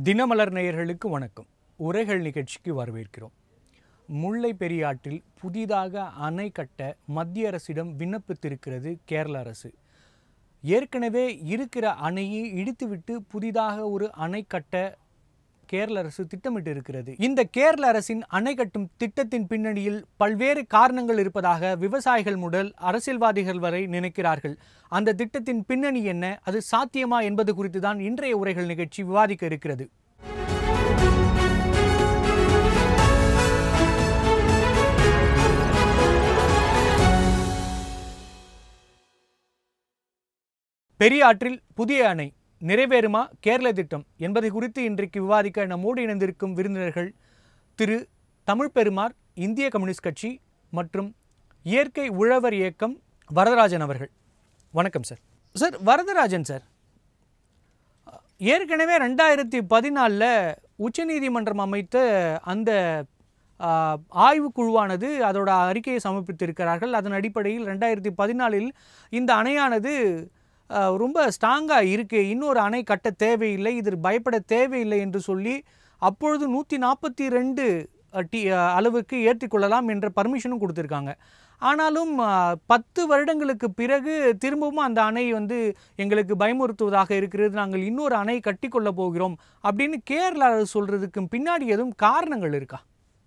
தினமலர் நேயர்களுக்கு வணக்கம் உரைகள் நிகழ்ச்சிக்கு வரவேற்கிறோம் முல்லை பெரியாற்றில் புதிதாக அணை கட்ட மத்திய அரசிடம் விண்ணப்பித்திருக்கிறது கேரள அரசு ஏற்கனவே இருக்கிற அணையை இடித்துவிட்டு புதிதாக ஒரு அணை கட்ட கேரள அரசு திட்டமிட்டு இருக்கிறது இந்த கேரள அரசின் அணை கட்டும் திட்டத்தின் பின்னணியில் பல்வேறு காரணங்கள் இருப்பதாக விவசாயிகள் முதல் அரசியல்வாதிகள் வரை நினைக்கிறார்கள் அந்த திட்டத்தின் பின்னணி என்ன அது சாத்தியமா என்பது குறித்து தான் இன்றைய உரைகள் நிகழ்ச்சி விவாதிக்க இருக்கிறது பெரியாற்றில் புதிய அணை நிறைவேறுமா கேரள திட்டம் என்பதை குறித்து இன்றைக்கு விவாதிக்க நம்மோடு இணைந்திருக்கும் விருந்தினர்கள் திரு தமிழ் பெருமார் இந்திய கம்யூனிஸ்ட் கட்சி மற்றும் இயற்கை உழவர் இயக்கம் வரதராஜன் அவர்கள் வணக்கம் சார் சார் வரதராஜன் சார் ஏற்கனவே ரெண்டாயிரத்தி பதினாலில் உச்சநீதிமன்றம் அமைத்த அந்த ஆ, ஆய்வுக் குழுவானது அதோட அறிக்கையை சமர்ப்பித்திருக்கிறார்கள் அதன் அடிப்படையில் ரெண்டாயிரத்தி பதினாலில் இந்த அணையானது ஆ, ரொம்ப ஸ்ட்ராங்காக இருக்கு இன்னொரு அணை கட்ட தேவையில்லை இது பயப்பட தேவையில்லை என்று சொல்லி அப்பொழுது நூற்றி நாற்பத்தி ரெண்டு டி அளவுக்கு ஏற்றிக்கொள்ளலாம் என்ற பர்மிஷனும் கொடுத்துருக்காங்க ஆனாலும் ஆ, பத்து வருடங்களுக்கு பிறகு திரும்பவும் அந்த அணை வந்து எங்களுக்கு பயமுறுத்துவதாக இருக்கிறது நாங்கள் இன்னொரு அணை கட்டிக்கொள்ள போகிறோம் அப்படின்னு கேரள அரசு சொல்றதுக்கு பின்னாடி எதுவும் காரணங்கள் இருக்கா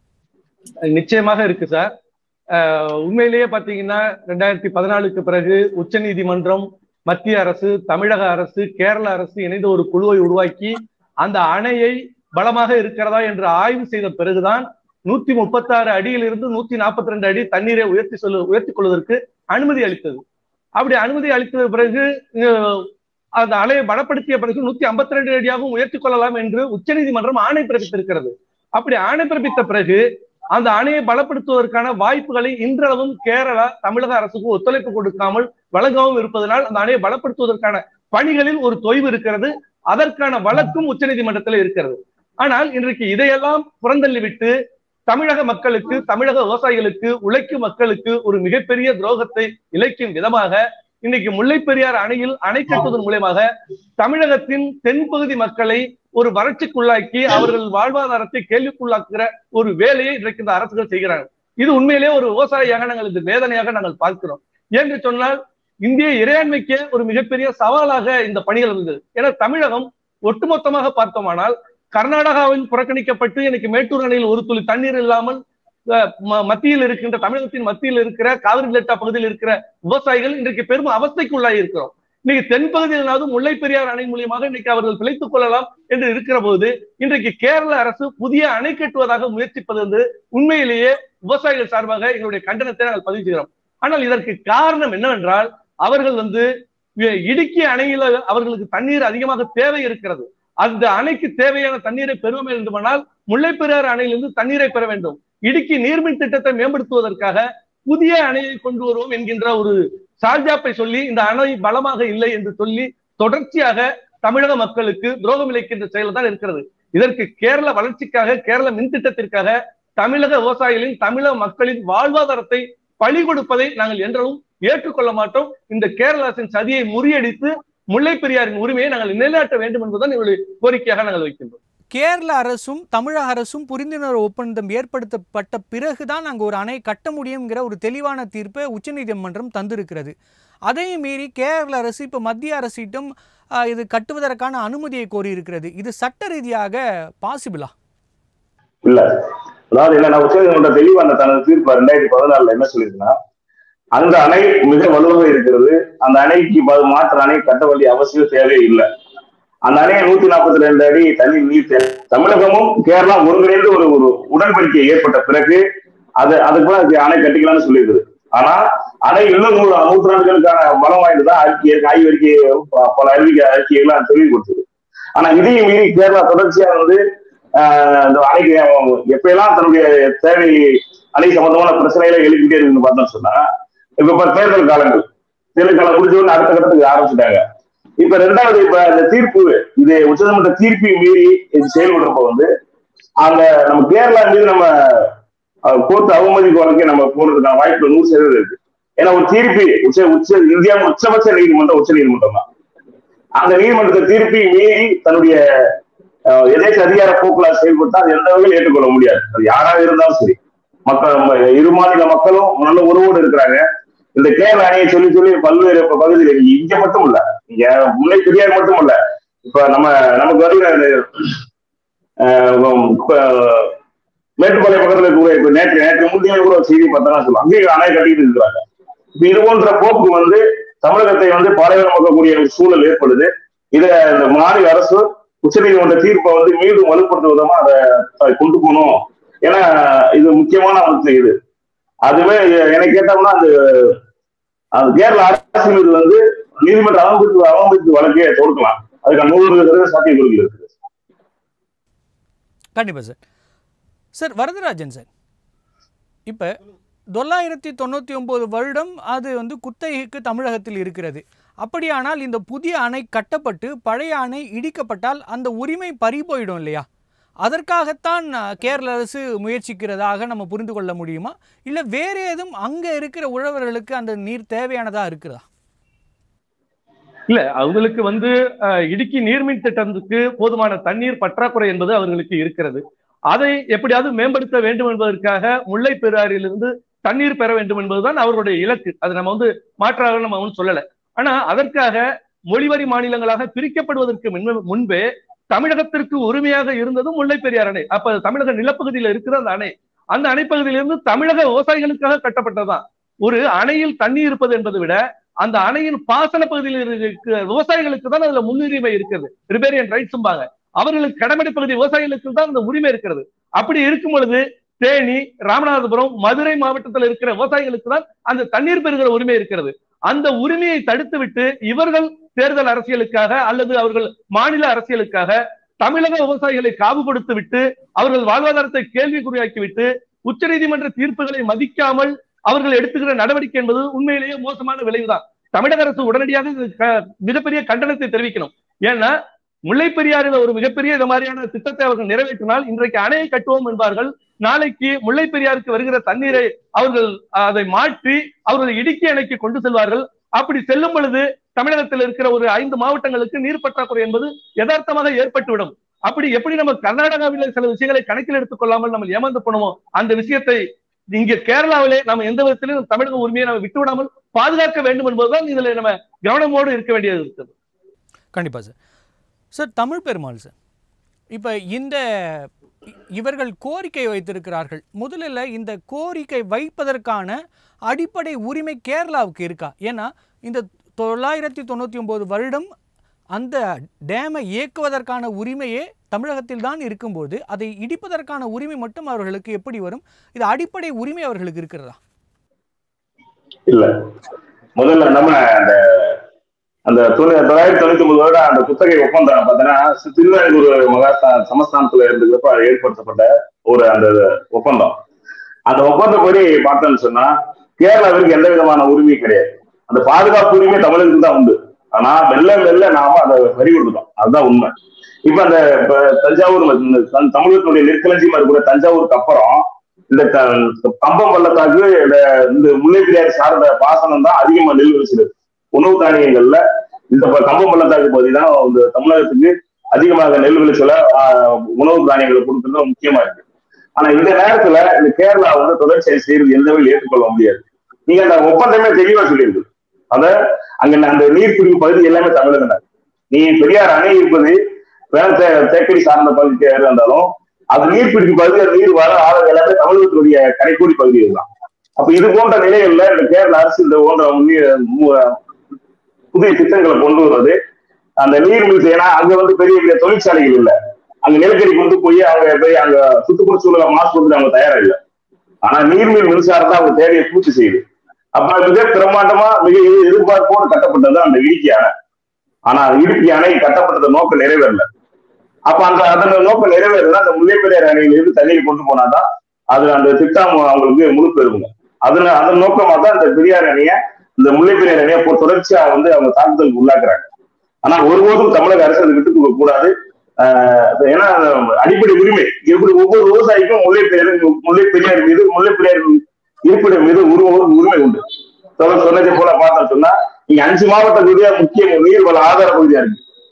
நிச்சயமாக இருக்கு சார் அஹ் உண்மையிலேயே பாத்தீங்கன்னா ரெண்டாயிரத்தி பதினாலுக்கு பிறகு உச்சநீதிமன்றம் மத்திய அரசு தமிழக அரசு கேரள அரசு இணைந்து ஒரு குழுவை உருவாக்கி அந்த அணையை பலமாக இருக்கிறதா என்று ஆய்வு செய்த பிறகுதான் நூத்தி முப்பத்தி ஆறு அடியிலிருந்து நூத்தி நாற்பத்தி ரெண்டு அடி தண்ணீரை உயர்த்தி சொல்லு உயர்த்தி கொள்வதற்கு அனுமதி அளித்தது அப்படி அனுமதி அளித்த பிறகு அஹ், அந்த அலையை பலப்படுத்திய பிறகு நூத்தி ஐம்பத்தி ரெண்டு அடியாகவும் உயர்த்தி கொள்ளலாம் என்று உச்சநீதிமன்றம் ஆணை பிறப்பித்திருக்கிறது அப்படி ஆணை பிறப்பித்த பிறகு அந்த அணையை பலப்படுத்துவதற்கான வாய்ப்புகளை இன்றளவும் கேரளா தமிழக அரசுக்கு ஒத்துழைப்பு கொடுக்காமல் வழங்காமல் இருப்பதனால் அந்த அணையை பலப்படுத்துவதற்கான பணிகளில் ஒரு தொய்வு இருக்கிறது அதற்கான வழக்கும் உச்சநீதிமன்றத்தில் இருக்கிறது ஆனால் இன்றைக்கு இதையெல்லாம் புறந்தள்ளிவிட்டு தமிழக மக்களுக்கு தமிழக விவசாயிகளுக்கு உழைக்கும் மக்களுக்கு ஒரு மிகப்பெரிய துரோகத்தை இழைக்கும் விதமாக இன்னைக்கு முல்லை பெரியார் அணையில் அணை கட்டுவதன் மூலயமாக தமிழகத்தின் தென்பகுதி மக்களை ஒரு வறட்சிக்குள்ளாக்கி அவர்கள் வாழ்வாதாரத்தை கேள்விக்குள்ளாக்குகிற ஒரு வேலையை இன்றைக்கு இந்த அரசுகள் செய்கிறாங்க இது உண்மையிலேயே ஒரு விவசாயியாக நாங்கள் இது வேதனையாக நாங்கள் பார்க்கிறோம் என்று சொன்னால் இந்திய இறையாண்மைக்கே ஒரு மிகப்பெரிய சவாலாக இந்த பணிகள் இருந்தது ஏன்னா தமிழகம் ஒட்டுமொத்தமாக பார்த்தோமானால் கர்நாடகாவில் புறக்கணிக்கப்பட்டு எனக்கு மேட்டூர் அணையில் ஒரு துளி தண்ணீர் இல்லாமல் அஹ், ம- மத்தியில் இருக்கின்ற தமிழகத்தின் மத்தியில் இருக்கிற காவிரி டெல்டா பகுதியில் இருக்கிற விவசாயிகள் இன்றைக்கு பெரும் அவஸ்தைக்குள்ளாகி இருக்கிறோம் இன்னைக்கு தென்பகுதியிலாவது முல்லை பெரியார் அணை மூலியமாக இன்னைக்கு அவர்கள் பிழைத்துக் கொள்ளலாம் என்று இருக்கிற போது இன்றைக்கு கேரள அரசு புதிய அணை கட்டுவதாக முயற்சிப்பது வந்து உண்மையிலேயே விவசாயிகள் சார்பாக எங்களுடைய கண்டனத்தை நாங்கள் பதிவு செய்கிறோம் ஆனால் இதற்கு காரணம் என்னவென்றால் அவர்கள் வந்து இ- இடுக்கி அணையில அவர்களுக்கு தண்ணீர் அதிகமாக தேவை இருக்கிறது அந்த அணைக்கு தேவையான தண்ணீரை பெறுவோம் வேண்டுமானால் முல்லைப்பெரியாறு அணையிலிருந்து தண்ணீரை பெற வேண்டும் இடுக்கி நீர்மின் திட்டத்தை மேம்படுத்துவதற்காக புதிய அணையை கொண்டு வருவோம் என்கின்ற ஒரு சார்ஜாப்பை சொல்லி இந்த அணை பலமாக இல்லை என்று சொல்லி தொடர்ச்சியாக தமிழக மக்களுக்கு துரோகம் இழைக்கின்ற செயல் தான் இருக்கிறது இதற்கு கேரள வளர்ச்சிக்காக கேரள மின் திட்டத்திற்காக தமிழக விவசாயிகளின் தமிழக மக்களின் வாழ்வாதாரத்தை பழி கொடுப்பதை நாங்கள் என்றாலும் ஏற்றுக்கொள்ள மாட்டோம் இந்த கேரள அரசின் சதியை முறியடித்து முல்லை பெரியாரின் உரிமையை நாங்கள் நிலைநாட்ட வேண்டும் என்பதுதான் எங்களுடைய கோரிக்கையாக நாங்கள் வைக்கின்றோம் கேரள அரசும் தமிழக அரசும் புரிந்துணர்வு ஒப்பந்தம் ஏற்படுத்தப்பட்ட பிறகுதான் அங்கே ஒரு அணை கட்ட முடியுங்கிற ஒரு தெளிவான தீர்ப்பை உச்சநீதிமன்றம் தந்திருக்கிறது அதையும் மீறி கேரள அரசு இப்போ மத்திய அரசிடம் ஆ, இது கட்டுவதற்கான அனுமதியை கோரியிருக்கிறது இது சட்ட ரீதியாக பாசிபிளா இல்ல அதாவது என்னன்னா உச்சநீதிமன்றம் தெளிவா அந்த தனது தீர்ப்பு ரெண்டாயிரத்தி பதினாலுல என்ன சொல்லிருக்குன்னா அந்த அணை மிக வலுவாக இருக்கிறது அந்த அணைக்கு ப- மாற்று அணை கட்ட வேண்டிய அவசியம் தேவையே இல்லை அந்த அணையை நூத்தி நாற்பத்தி ரெண்டு அடி தண்ணி நீர் தேவை. தமிழகமும் கேரளா ஒருங்கிணைந்து ஒரு ஒரு உடன்படிக்கை ஏற்பட்ட பிறகு அது அதுக்கு கூட அதுக்கு அணை கட்டிக்கலாம்னு சொல்லியிருக்குது ஆனா அணை இன்னும் நூறு நூற்றாண்டுகளுக்கான பலம் வாய்ந்ததான் அறிக்கை ஆய்வறிக்கை ப- பல அறிவிக்கை அறிக்கைகள்லாம் தெளிவு கொடுத்தது ஆனா இதையும் மீறி கேரளா தொடர்ச்சியா வந்து ஆஹ் இந்த அணைக்கு எப்பெல்லாம் தன்னுடைய தேவை அணை சம்பந்தமான பிரச்சனைகளை எழுப்பிட்டே இருக்குன்னு பார்த்தோம்னு சொன்னா இப்ப இப்ப தேர்தல் காலங்கள் தேர்தல் காலம் முடிஞ்ச உடனே அடுத்த கட்டத்துக்கு ஆரம்பிச்சுட்டாங்க இப்ப ரெண்டாவது இப்ப இந்த தீர்ப்பு இது உச்சநீதிமன்ற தீர்ப்பை மீறி இது செயல்படுறப்ப வந்து அந்த நம்ம கேரளா மீது நம்ம கோர்ட் அவமதிப்பு வழக்கை நம்ம போறதுக்கான வாய்ப்பு நூறு சதவீதம் இருக்கு ஏன்னா ஒரு தீர்ப்பு உச்ச உச்ச இந்தியா உச்சபட்ச நீதிமன்றம் உச்ச நீதிமன்றம் தான் அந்த நீதிமன்றத்தை தீர்ப்பை மீறி தன்னுடைய அஹ், எதேச்ச அதிகார போக்குல செயல்பட்டா அது எந்த வகையில் ஏற்றுக்கொள்ள முடியாது அது யாராக இருந்தாலும் சரி மக்கள் நம்ம இரு மாநில மக்களும் நல்ல உறவோடு இருக்கிறாங்க இந்த கேரள அணியை சொல்லி சொல்லி பல்வேறு ப- பகுதியில் இங்க மட்டும் இல்ல இங்க முல்லை பெரியார் மட்டும் இல்ல இப்ப நம்ம நமக்கு வருகிற இந்த, அஹ், இப்ப மேட்டுப்பாளையம் பக்கத்துல கூட இப்ப நேற்று நேற்று முந்தைய கூட ஒரு செய்தி பார்த்தா சொல்லுவாங்க அங்கேயும் அணை கட்டிட்டு இருக்கிறாங்க இப்ப இது போன்ற போக்கு வந்து தமிழகத்தை வந்து பாலைவனமாக்கக்கூடிய ஒரு சூழல் ஏற்படுது இத இந்த மாநில அரசு உச்சநீதிமன்ற தீர்ப்பை வந்து மீண்டும் வலுப்படுத்தும் விதமா அதை அதை கொண்டு போகணும் ஏன்னா இது முக்கியமான அம்சம் இது அதுவே என்னை கேட்டோம்னா அந்த அந்த கேரள அரசு மீது வந்து நீதிமன்ற அவமதிப்பு அவமதிப்பு வழக்கே தொடுக்கலாம் அதுக்கு நூறு சதவீத சாத்தியக்கூறுகள் இருக்குது கண்டிப்பாக சார் சார் வரதராஜன் சார் இப்போ தொள்ளாயிரத்தி தொண்ணூற்றி ஒம்பது வருடம் அது வந்து குத்தகைக்கு தமிழகத்தில் இருக்கிறது அப்படியானால் இந்த புதிய அணை கட்டப்பட்டு பழைய அணை இடிக்கப்பட்டால் அந்த உரிமை பறி போயிடும் இல்லையா அதற்காகத்தான் அஹ், கேரள அரசு முயற்சிக்கிறதாக நம்ம புரிந்து கொள்ள முடியுமா இல்லை வேறு ஏதும் அங்கே இருக்கிற உழவர்களுக்கு அந்த நீர் தேவையானதாக இருக்கிறதா இல்ல அவங்களுக்கு வந்து அஹ், இடுக்கி நீர்மின் திட்டத்துக்கு போதுமான தண்ணீர் பற்றாக்குறை என்பது அவர்களுக்கு இருக்கிறது அதை எப்படியாவது மேம்படுத்த வேண்டும் என்பதற்காக முல்லை பெரியாறிலிருந்து தண்ணீர் பெற வேண்டும் என்பதுதான் அவர்களுடைய இலக்கு அது நம்ம வந்து மாற்றாக நம்ம ஒன்றும் சொல்லல ஆனா அதற்காக மொழிவரி மாநிலங்களாக பிரிக்கப்படுவதற்கு முன்பு- முன்பே தமிழகத்திற்கு உரிமையாக இருந்ததும் முல்லை பெரியார் அணை அப்ப தமிழக நிலப்பகுதியில் இருக்கிற அந்த அணை அந்த அணைப்பகுதியிலிருந்து தமிழக விவசாயிகளுக்காக கட்டப்பட்டதுதான் ஒரு அணையில் தண்ணி இருப்பது என்பதை விட அந்த அணையின் பாசன பகுதியில் இருக்கிற விவசாயிகளுக்கு தான் அதுல முன்னுரிமை இருக்கிறது ரிபேரியன் ரைட்ஸும்பாங்க அவர்களுக்கு கடமடை பகுதி விவசாயிகளுக்கு தான் அந்த உரிமை இருக்கிறது அப்படி இருக்கும் பொழுது தேனி ராமநாதபுரம் மதுரை மாவட்டத்தில் இருக்கிற விவசாயிகளுக்கு தான் அந்த தண்ணீர் பெறுகிற உரிமை இருக்கிறது அந்த உரிமையை தடுத்து விட்டு இவர்கள் தேர்தல் அரசியலுக்காக அல்லது அவர்கள் மாநில அரசியலுக்காக தமிழக விவசாயிகளை காவு கொடுத்து விட்டு அவர்கள் வாழ்வாதாரத்தை கேள்விக்குறியாக்கி விட்டு உச்சநீதிமன்ற தீர்ப்புகளை மதிக்காமல் அவர்கள் எடுத்துக்கிற நடவடிக்கை என்பது உண்மையிலேயே மோசமான விளைவுதான் தமிழக அரசு உடனடியாக இது க- மிகப்பெரிய கண்டனத்தை தெரிவிக்கணும் ஏன்னா முல்லை பெரியாறில் ஒரு மிகப்பெரிய இது மாதிரியான திட்டத்தை அவர்கள் நிறைவேற்றினால் இன்றைக்கு அணையை கட்டுவோம் என்பார்கள் நாளைக்கு முல்லை பெரியாருக்கு வருகிற தண்ணீரை அவர்கள் அதை மாற்றி அவர்கள் இடுக்கி அணைக்கு கொண்டு செல்வார்கள் அப்படி செல்லும் பொழுது தமிழகத்தில் இருக்கிற ஒரு ஐந்து மாவட்டங்களுக்கு நீர் பற்றாக்குறை என்பது யதார்த்தமாக ஏற்பட்டுவிடும் அப்படி எப்படி நம்ம கர்நாடகாவில் சில விஷயங்களை கணக்கில் எடுத்துக் கொள்ளாமல் நம்ம ஏமாந்து போனோமோ அந்த விஷயத்தை இங்க கேரளாவிலே நம்ம எந்த விதத்திலும் தமிழக உரிமையை நம்ம விட்டுவிடாமல் பாதுகாக்க வேண்டும் என்பதுதான் இதுல நம்ம கவனமோடு இருக்க வேண்டியது இருக்குது கண்டிப்பாக sir sir Tamil Perumal sir இப்போ இந்த இ- இவர்கள் கோரிக்கை வைத்திருக்கிறார்கள் முதலில் இந்த கோரிக்கை வைப்பதற்கான அடிப்படை உரிமை கேரளாவுக்கு இருக்கா ஏன்னா இந்த தொள்ளாயிரத்தி தொண்ணூற்றி ஒம்பது வருடம் அந்த டேமை இயக்குவதற்கான உரிமையே தமிழகத்தில் தான் இருக்கும்போது அதை இடிப்பதற்கான உரிமை மட்டும் அவர்களுக்கு எப்படி வரும் இது அடிப்படை உரிமை அவர்களுக்கு இருக்கிறதா இல்ல முதல்ல நம்ம அந்த அந்த தொண்ணூ- தொள்ளாயிரத்தி தொண்ணூத்தி ஒன்பது வருடம் அந்த குத்தகை ஒப்பந்தம் பார்த்தீங்கன்னா சி- திருவாரூர் மகாஸ்தா சமஸ்தானத்துல இருந்துக்கிறப்ப ஏற்படுத்தப்பட்ட ஒரு அந்த ஒப்பந்தம் அந்த ஒப்பந்தப்படி பார்த்தோம்னு சொன்னா கேரளாவிற்கு எந்த விதமான உரிமையும் கிடையாது அந்த பாதுகாப்பு உரிமை தமிழருக்கு தான் உண்டு ஆனா மெல்ல மெல்ல நாம அதை வரி கொடுத்துட்டோம் அதுதான் உண்மை இப்ப அந்த இப்ப தஞ்சாவூர் இந்த தம்- தமிழகத்தினுடைய நெற்களஞ்சியமா இருக்கிற தஞ்சாவூருக்கு அப்புறம் இந்த க- கம்பம் பள்ளத்தாக்கு இந்த இந்த முல்லைப்பெரியாறு சார்ந்த பாசனம் தான் அதிகமா நெல் விளைச்சல் உணவு தானியங்கள்ல இந்த ப- கம்பம் பள்ளத்தாக்கு பகுதி தான் இந்த தமிழகத்துக்கு அதிகமாக நெல் விளைச்சல ஆஹ், உணவு தானியங்களை கொடுக்கறது முக்கியமா இருக்கு ஆனா இந்த நேரத்துல இந்த கேரளா வந்து தொடர்ச்சியை செய்யறது எந்த வகையில் ஏற்றுக்கொள்ள முடியாது நீங்க அந்த ஒப்பந்தமே தெளிவா சொல்லியிருக்கு அத அங்க அந்த நீர்பிடிப்பு பகுதி எல்லாமே தமிழகம் தான் நீ பெரியார் அணை இருப்பது வேற தே- தேக்கடி சார்ந்த பகுதியாக இருந்தாலும் அது நீர்பிடிப்பு பகுதி அந்த நீர் வர ஆழம் எல்லாமே தமிழகத்துடைய கடைக்கோடி பகுதிகள் தான் அப்ப இது போன்ற நிலைகள்ல இந்த கேரள அரசு இந்த போன்ற முன்னே- மு- புதிய திட்டங்களை கொண்டு வருவது அந்த நீர்மிழ்ச்சி ஏன்னா அங்க வந்து பெரிய பெரிய தொழிற்சாலைகள் இல்ல அங்க நிலக்கரி கொண்டு போய் அவங்க போய் அங்க சுற்றுப்புற சூழலை மாசுபடுத்த அவங்க தயாரா இல்ல ஆனா நீர்மின் மின்சாரம் தான் அவங்க தேவையை பூர்த்தி செய்யுது அப்ப மிக பிரம்மாண்டமா மிக எதிர்- எதிர்பார்ப்போடு கட்டப்பட்டது அந்த இடுக்கி அணை ஆனா இடுக்கி அணை கட்டப்பட்டது நோக்கம் நிறைவேறல அப்ப அந்த அதன் நோக்கம் நிறைவேறல அந்த முல்லைப்பெரியார் அணையிலிருந்து தண்ணீர் கொண்டு போனாதான் அது அந்த திட்டம் அவங்களுக்கு முழு பெறுங்க அதுல அதன் நோக்கமா தான் இந்த பெரியார் அணைய இந்த முல்லைப்பெரியார் அணையை இப்போ தொடர்ச்சியா வந்து அவங்க தாக்குதலுக்கு உள்ளாக்குறாங்க ஆனா ஒருபோதும் தமிழக அரசு அதை விட்டு கொடுக்க கூடாது ஆஹ் ஏன்னா அடிப்படை உரிமை எப்படி ஒவ்வொரு விவசாயிக்கும் முல்லை பெரியார் முல்லை பெரியார் மீது முல்லை பெரியார் இருப்பிடம் மீது ஒரு ஒரு உரிமை உண்டு தொடர் சொன்னதை போல பார்த்தோம் சொன்னா நீங்க அஞ்சு மாவட்ட பகுதியா முக்கிய நீர் வள ஆதார பகுதியா இருக்கு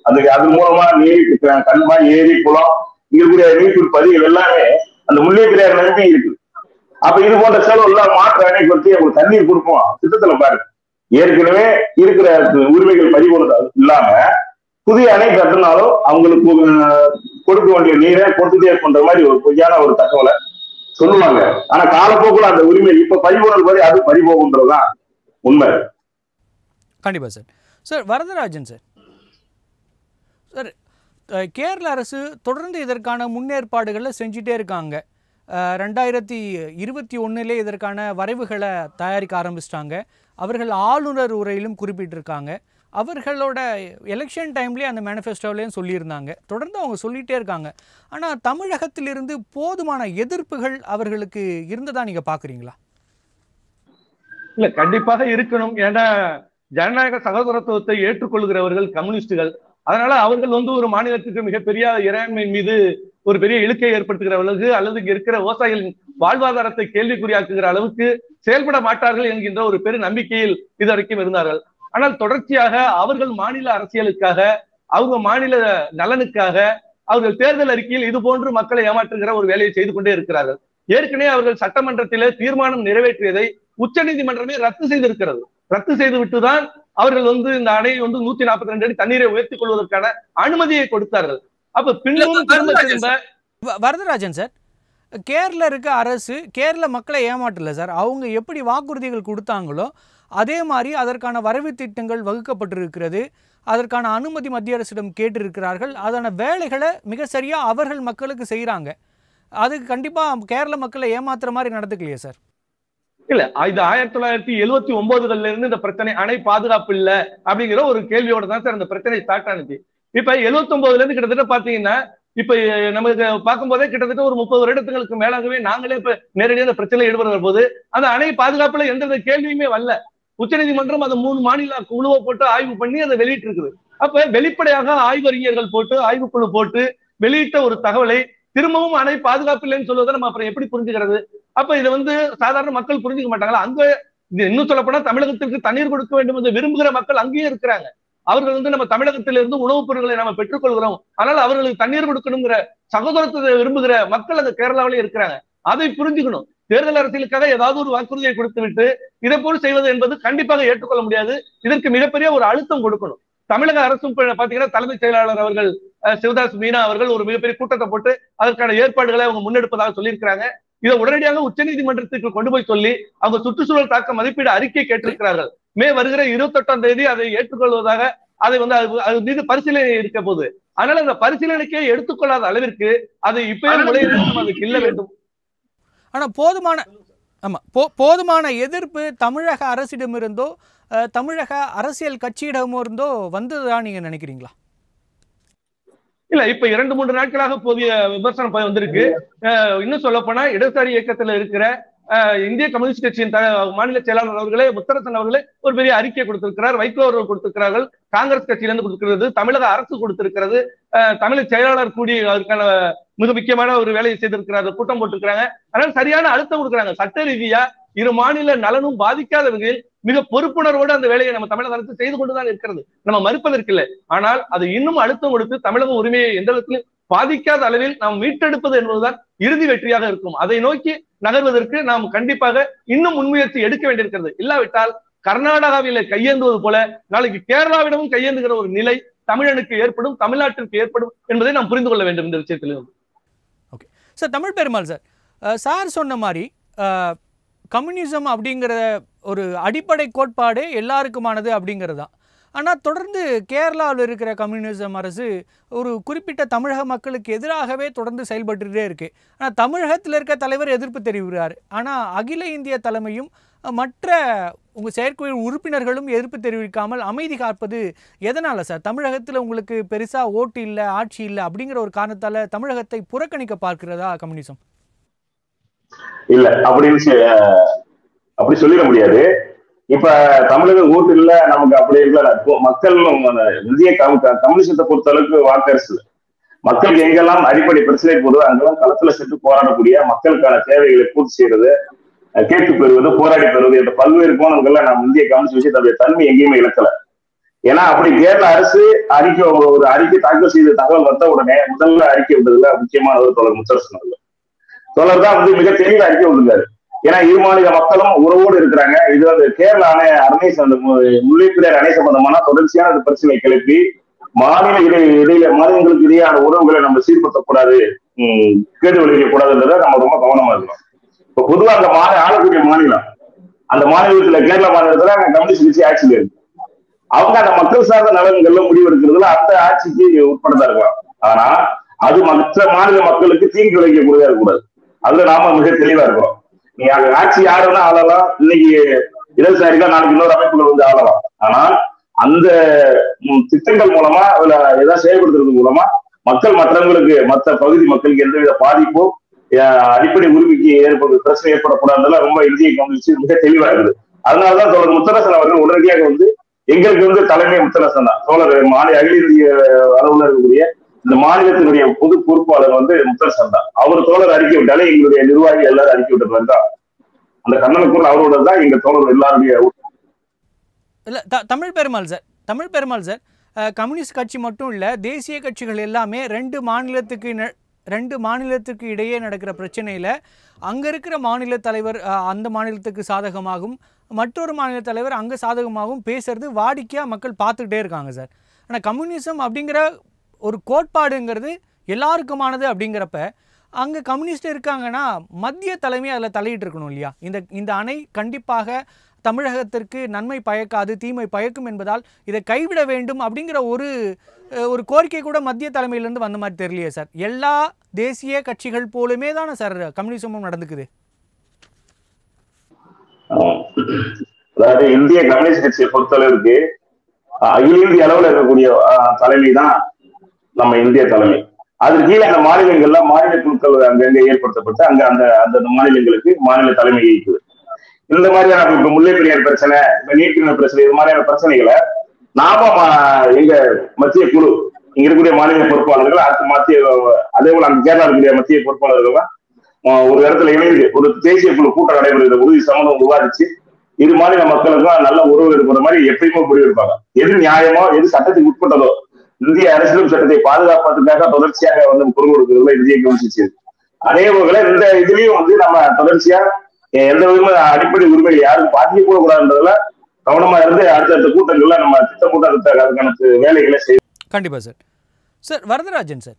அதுக்கு அது மூலமா நீர் கண்மா ஏரி குளம் இங்க இருக்கக்கூடிய நீர்க்குள் பதிகள் எல்லாமே அந்த முல்லை பெரியார் நம்பி இருக்குது அப்ப இது போன்ற செலவு எல்லாம் மாற்று அணை பற்றி அவங்களுக்கு தண்ணீர் கொடுப்போம் திட்டத்துல பாருங்க ஏற்கனவே இருக்கிற உரிமைகள் பறிபோனது இல்லாம புதிய அணை கட்டினாலும் அவங்களுக்கு அஹ், கொடுக்க வேண்டிய நீரை கொடுத்துட்டே பண்ற மாதிரி ஒரு பொய்யான ஒரு தகவலை சொல்லுவாங்க ஆனா காலப்போக்குல அந்த உரிமை இப்ப பறிபோனது மாதிரி அது பறிபோகுன்றதுதான் உண்மை கண்டிப்பாக sir sir Varadarajan sir sir அஹ், கேரள அரசு தொடர்ந்து இதற்கான முன்னேற்பாடுகளை செஞ்சுட்டே இருக்காங்க அஹ், ரெண்டாயிரத்தி இருபத்தி ஒன்றிலே இதற்கான வரைவுகளை தயாரிக்க ஆரம்பிச்சிட்டாங்க அவர்கள் ஆளுநர் உரையிலும் குறிப்பிட்டிருக்காங்க அவர்களோட எலெக்ஷன் டைம்லேயே அந்த மேனிஃபெஸ்டோவிலையும் சொல்லியிருந்தாங்க தொடர்ந்து அவங்க சொல்லிகிட்டே இருக்காங்க ஆனால் தமிழகத்திலிருந்து போதுமான எதிர்ப்புகள் அவர்களுக்கு இருந்ததா நீங்கள் பார்க்குறீங்களா இல்ல கண்டிப்பாக இருக்கணும் ஏன்னா ஜனநாயக சகோதரத்துவத்தை ஏற்றுக்கொள்கிறவர்கள் கம்யூனிஸ்டுகள் அதனால அவர்கள் வந்து ஒரு மாநிலத்துக்கு மிகப்பெரிய இறையாண்மையின் மீது ஒரு பெரிய இழுக்கை ஏற்படுத்துகிற அளவுக்கு அல்லது இங்க இருக்கிற விவசாயிகளின் வாழ்வாதாரத்தை கேள்விக்குறியாக்குகிற அளவுக்கு செயல்பட மாட்டார்கள் என்கின்ற ஒரு பெரு நம்பிக்கையில் இதுவரைக்கும் இருந்தார்கள் ஆனால் தொடர்ச்சியாக அவர்கள் மாநில அரசியலுக்காக அவங்க மாநில நலனுக்காக அவர்கள் தேர்தல் அறிக்கையில் இது போன்று மக்களை ஏமாற்றுகிற ஒரு வேலையை செய்து கொண்டே இருக்கிறார்கள் ஏற்கனவே அவர்கள் சட்டமன்றத்திலே தீர்மானம் நிறைவேற்றியதை உச்சநீதிமன்றமே ரத்து செய்திருக்கிறது ரத்து செய்து விட்டுதான் அவர்கள் வந்து இந்த அணையை வந்து நூத்தி நாற்பத்தி ரெண்டு அடி தண்ணீரை உயர்த்திக் கொள்வதற்கான அனுமதியை கொடுத்தார்கள் அப்ப பின்னும் திரும்ப திரும்ப வ- வரதராஜன் சார் கேரள இருக்க அரசு கேரள மக்களை ஏமாற்றல சார் அவங்க எப்படி வாக்குறுதிகள் கொடுத்தாங்களோ அதே மாதிரி அதற்கான வரவு திட்டங்கள் வகுக்கப்பட்டிருக்கிறது அதற்கான அனுமதி மத்திய அரசிடம் கேட்டிருக்கிறார்கள் அதன வேலைகளை மிக சரியாக அவர்கள் மக்களுக்கு செய்கிறாங்க அதுக்கு கண்டிப்பாக கேரள மக்களை ஏமாத்துற மாதிரி நடந்துக்கலையே சார் இல்ல இது ஆயிரத்தி தொள்ளாயிரத்தி எழுவத்தி ஒன்பதுகள்ல இருந்து இந்த பிரச்சனை அணை பாதுகாப்பு இல்ல அப்படிங்கிற ஒரு கேள்வியோட தான் சார் இந்த பிரச்சனை ஸ்டார்ட் ஆனிச்சு இப்ப 79 ல இருந்து கிட்டத்தட்ட பாத்தீங்கன்னா இப்ப அஹ், நமக்கு பார்க்கும்போதே கிட்டத்தட்ட ஒரு முப்பது வருடங்களுக்கு மேலாகவே நாங்களே இப்ப நேரடியாக இந்த பிரச்சனை ஈடுபடுற போது அந்த அணை பாதுகாப்புல எந்த வித கேள்வியுமே வரல உச்சநீதிமன்றம் அதை மூணு மாநில குழுவை போட்டு ஆய்வு பண்ணி அதை வெளியிட்டு இருக்குது அப்ப வெளிப்படையாக ஆய்வறிஞர்கள் போட்டு ஆய்வுக்குழு போட்டு வெளியிட்ட ஒரு தகவலை திரும்பவும் அணை பாதுகாப்பு இல்லைன்னு சொல்வதை நம்ம அப்புறம் எப்படி புரிஞ்சுக்கிறது அப்ப இதை வந்து சாதாரண மக்கள் புரிஞ்சுக்க மாட்டாங்களா அங்க இது இன்னும் சொல்ல போனா தமிழகத்திற்கு தண்ணீர் கொடுக்க வேண்டும் என்று விரும்புகிற மக்கள் அங்கேயும் இருக்கிறாங்க அவர்கள் வந்து நம்ம தமிழகத்திலிருந்து உணவுப் பொருட்களை நம்ம பெற்றுக்கொள்கிறோம் ஆனால் அவர்களுக்கு தண்ணீர் கொடுக்கணுங்கிற சகோதரத்தை விரும்புகிற மக்கள் அந்த கேரளாவிலே இருக்கிறாங்க அதை புரிஞ்சுக்கணும் தேர்தல் அரசியலுக்காக ஏதாவது ஒரு வாக்குறுதியை கொடுத்து விட்டு இதை போல் செய்வது என்பது கண்டிப்பாக ஏற்றுக்கொள்ள முடியாது இதற்கு மிகப்பெரிய ஒரு அழுத்தம் கொடுக்கணும் தமிழக அரசும் இப்ப பாத்தீங்கன்னா தலைமைச் செயலாளர் அவர்கள் அஹ், சிவதாஸ் மீனா அவர்கள் ஒரு மிகப்பெரிய கூட்டத்தை போட்டு அதற்கான ஏற்பாடுகளை அவங்க முன்னெடுப்பதாக சொல்லியிருக்கிறாங்க இதை உடனடியாக உச்சநீதிமன்றத்துக்கு கொண்டு போய் சொல்லி அவங்க சுற்றுச்சூழல் தாக்க மதிப்பீடு அறிக்கை கேட்டிருக்கிறார்கள் மே வருகிற இருபத்தெட்டாம் தேதி அதை ஏற்றுக்கொள்வதாக அதை வந்து அது அது மீது பரிசீலனை இருக்க போகுது அதனால அந்த பரிசீலனைக்கே எடுத்துக்கொள்ளாத அளவிற்கு அதை இப்பயே முறையில் அதுக்கு இல்ல வேண்டும் ஆனால் போதுமான ஆமாம் போ போதுமான எதிர்ப்பு தமிழக அரசிடமிருந்தோ அஹ், தமிழக அரசியல் கட்சியிடமோ இருந்தோ வந்ததா நீங்கள் நினைக்கிறீங்களா இல்ல இப்ப இரண்டு மூன்று நாட்களாக போதிய விமர்சனம் போய் வந்திருக்கு அஹ் இன்னும் சொல்ல போனா இடதுசாரி இயக்கத்துல இருக்கிற அஹ், இந்திய கம்யூனிஸ்ட் கட்சியின் த- மாநில செயலாளர் அவர்களே முத்தரசன் அவர்களே ஒரு பெரிய அறிக்கை கொடுத்திருக்கிறார் வைகோ அவர்கள் கொடுத்திருக்கிறார்கள் காங்கிரஸ் கட்சியிலிருந்து கொடுத்திருக்கிறது தமிழக அரசு கொடுத்திருக்கிறது அஹ், தமிழக செயலாளர் கூடி அதற்கான மிக முக்கியமான ஒரு வேலையை செய்திருக்கிறார்கள் கூட்டம் போட்டிருக்கிறாங்க அதனால சரியான அழுத்தம் கொடுக்குறாங்க சட்ட ரீதியா இரு மாநில நலனும் பாதிக்காத வகையில் மிக பொறுப்புணர்வோடு அந்த வேலையை நம்ம தமிழக அரசு செய்து கொண்டுதான் இருக்கிறது நம்ம மறுப்பதற்கு இல்லை ஆனால் அது இன்னும் அழுத்தம் கொடுத்து தமிழக உரிமையை எந்த இடத்திலும் பாதிக்காத அளவில் நாம் மீட்டெடுப்பது என்பதுதான் இறுதி வெற்றியாக இருக்கும் அதை நோக்கி நகர்வதற்கு நாம் கண்டிப்பாக இன்னும் முன்முயற்சி எடுக்க வேண்டியிருக்கிறது இல்லாவிட்டால் கர்நாடகாவில கையேந்துவது போல நாளைக்கு கேரளாவிடமும் கையேந்துகிற ஒரு நிலை தமிழனுக்கு ஏற்படும் தமிழ்நாட்டிற்கு ஏற்படும் என்பதை நாம் புரிந்து கொள்ள வேண்டும் இந்த விஷயத்திலும் சார் தமிழ் பெருமாள் சார் அஹ், சார் சொன்ன மாதிரி அஹ், கம்யூனிசம் அப்படிங்கிற ஒரு அடிப்படை கோட்பாடு எல்லாருக்குமானது அப்படிங்கிறது தான் ஆனால் தொடர்ந்து கேரளாவில் இருக்கிற கம்யூனிசம் அரசு ஒரு குறிப்பிட்ட தமிழக மக்களுக்கு எதிராகவே தொடர்ந்து செயல்பட்டுட்டே இருக்கு ஆனால் தமிழகத்தில் இருக்க தலைவர் எதிர்ப்பு தெரிவிக்கிறார் ஆனால் அகில இந்திய தலைமையும் அஹ், மற்ற உங்கள் செயற்குழு உறுப்பினர்களும் எதிர்ப்பு தெரிவிக்காமல் அமைதி காப்பது எதனால் சார் தமிழகத்தில் உங்களுக்கு பெருசாக ஓட்டு இல்லை ஆட்சி இல்லை அப்படிங்கிற ஒரு காரணத்தால் தமிழகத்தை புறக்கணிக்க பார்க்கிறதா கம்யூனிசம் இல்ல அப்படின்னு சொ- அப்படி சொல்லிட முடியாது இப்ப தமிழக ஓட்டு இல்ல நமக்கு அப்படி இல்ல இப்போ மக்கள் அந்த இந்திய கம்- க- கம்யூனிசத்தை பொறுத்த அளவுக்கு வாக்கர்ஸ் மக்களுக்கு எங்கெல்லாம் அடிப்படை பிரச்சனை போதோ அங்கெல்லாம் களத்துல சென்று போராடக்கூடிய மக்களுக்கான தேவைகளை பூர்த்தி செய்யறது அஹ் கேட்டு பெறுவது போராடி பெறுவது என்ற பல்வேறு கோணங்கள்ல நம்ம இந்திய கம்யூனிஸ்ட் விஷயத்தோடைய தன்மை எங்கேயுமே இழக்கல ஏன்னா அப்படி கேரள அரசு அறிக்கை ஒரு ஒரு அறிக்கை தாக்கல் செய்த தகவல் வந்த உடனே முதல்ல அறிக்கை விட்டதுல முக்கியமான ஒரு தொடர் முத்தரசன் அவர்கள் தொடர் தான் வந்து மிக தெளிவா அறிக்கை விட்டுருக்காரு ஏன்னா இரு மாநில மக்களும் உறவோடு இருக்கிறாங்க இது வந்து கேரள அணை அணை அந்த மு- முல்லைப்பெரியார் அணை சம்பந்தமான தொடர்ச்சியான அந்த பிரச்சனை கிளப்பி மாநில இடை இடையில மாநிலங்களுக்கு இடையான உறவுகளை நம்ம சீர்படுத்தக்கூடாது உம், கேடு விளைவிக்க கூடாதுன்றத நம்ம ரொம்ப கவனமா இருக்கணும் இப்ப பொதுவா அந்த மாநில ஆளக்கூடிய மாநிலம் அந்த மாநிலத்துல கேரள மாநிலத்துல அங்க கம்யூனிஸ்ட் கட்சி ஆட்சியில் இருக்கு அவங்க அந்த மக்கள் சார்ந்த நலன்கள்ல முடிவெடுக்கிறதுல அந்த ஆட்சிக்கு உட்படதா இருக்கலாம் ஆனா அது மற்ற மாநில மக்களுக்கு தீங்கு விளைவிக்கக்கூடியதா இருக்கக்கூடாது அதுல நாம மிக தெளிவா இருக்கிறோம் நீ அங்க ஆட்சி யாருன்னா ஆளலாம் இன்னைக்கு இடதுசாரிகள் நாளைக்கு இன்னொரு அமைப்புகள் வந்து ஆளலாம் ஆனால் அந்த ம், திட்டங்கள் மூலமா அதுல ஏதாவது செயல்படுத்துறது மூலமா மக்கள் மற்றவங்களுக்கு மற்ற பகுதி மக்களுக்கு எந்தவித பாதிப்பும் அஹ், அடிப்படை உரிமைக்கு ஏற்படும் பிரச்சனை ஏற்படக்கூடாதுல ரொம்ப இந்திய கவனிச்சு மிக தெளிவா இருக்குது அதனாலதான் தோழர் முத்தரசன் அவர்கள் உடனடியாக வந்து எங்களுக்கு வந்து தலைமை முத்தரசன் தான் தோழர் மாநில அகில இந்திய அளவுல இருக்கக்கூடிய இந்த மாநிலத்தினுடைய பொது பொறுப்பாளர் வந்து முத்தரசன் தான் அவர் தோழர் அறிக்கை விட்டாலே எங்களுடைய நிர்வாகி எல்லாரும் அறிக்கை விட்ட மாதிரி தான் அந்த கண்ணனுக்குள் அவரோட தான் எங்க தோழர் எல்லாருடைய இல்லை த தமிழ் பெருமாள் சார் தமிழ் பெருமாள் சார் அஹ், கம்யூனிஸ்ட் கட்சி மட்டும் இல்லை தேசிய கட்சிகள் எல்லாமே ரெண்டு மாநிலத்துக்கு ந- ரெண்டு மாநிலத்துக்கு இடையே நடக்கிற பிரச்சனையில் அங்கே இருக்கிற மாநில தலைவர் அஹ், அந்த மாநிலத்துக்கு சாதகமாகவும் மற்றொரு மாநில தலைவர் அங்கே சாதகமாகவும் பேசுறது வாடிக்கையாக மக்கள் பார்த்துக்கிட்டே இருக்காங்க சார் ஆனால் கம்யூனிசம் அப்படிங்கிற ஒரு கோட்பாடுங்கிறது எல்லாருக்குமானது அப்படிங்கிறப்ப அங்கே கம்யூனிஸ்ட் இருக்காங்கன்னா மத்திய தலைமை அதில் தலையிட்டு இருக்கணும் இல்லையா இந்த இந்த அணை கண்டிப்பாக தமிழகத்திற்கு நன்மை பயக்காது தீமை பயக்கும் என்பதால் இதை கைவிட வேண்டும் அப்படிங்கிற ஒரு அஹ், ஒரு கோரிக்கை கூட மத்திய தலைமையிலேருந்து வந்த மாதிரி தெரியலையே சார் எல்லா தேசிய கட்சிகள் போலுமே தானே சார் கம்யூனிசமும் நடந்துக்குது ஆஹ் அதாவது இந்திய கம்யூனிஸ்ட் கட்சியை பொறுத்தளவுக்கு ஆஹ் அகில இந்திய அளவுல இருக்கக்கூடிய ஆஹ் தலைமை தான் நம்ம இந்திய தலைமை அதுக்கு கீழே அந்த மாநிலங்கள்ல மாநில குழுக்கள் அங்கங்க ஏற்படுத்தப்பட்டு அங்க அந்த அந்த மாநிலங்களுக்கு மாநில தலைமை இருக்குது இந்த மாதிரியான இப்ப முல்லை பெரியார் பிரச்சனை இப்ப நீட்டின பிரச்சனை இது மாதிரியான பிரச்சனைகளை நாம மா- எங்க மத்திய குழு இங்க இருக்கக்கூடிய மாநில பொறுப்பாளர்கள் அடுத்த மத்திய அதே போல அங்க கேரளா இருக்கக்கூடிய மத்திய பொறுப்பாளர்கள் ஆஹ் ஒரு இடத்துல இணைந்து ஒரு தேசிய குழு கூட்டம் நடைபெறுகிற உறுதி சம்மந்தம் விவாதிச்சு இரு மாநில மக்களுக்கும் நல்ல உறவு இருக்கிற மாதிரி எப்பயுமே முடிவெடுப்பாங்க எது நியாயமோ எது சட்டத்துக்கு உட்பட்டதோ இந்திய அரசியலும் சட்டத்தை பாதுகாப்பதற்காக தொடர்ச்சியாக வந்து குரல் கொடுக்கிறதுல இந்திய கவனிச்சு அதே போல இந்த இதுலயும் வந்து நம்ம தொடர்ச்சியா எ- எந்த விதமான அடிப்படை உரிமைகள் யாரும் பாதிக்க கூட கூடாதுன்றதுல கவனமா இருந்து அடுத்தடுத்த கூட்டங்கள்ல நம்ம திட்டமிட்ட அதுக்கு- அதுக்கான வேலைகளை செய்ய கண்டிப்பாக sir sir Varadarajan sir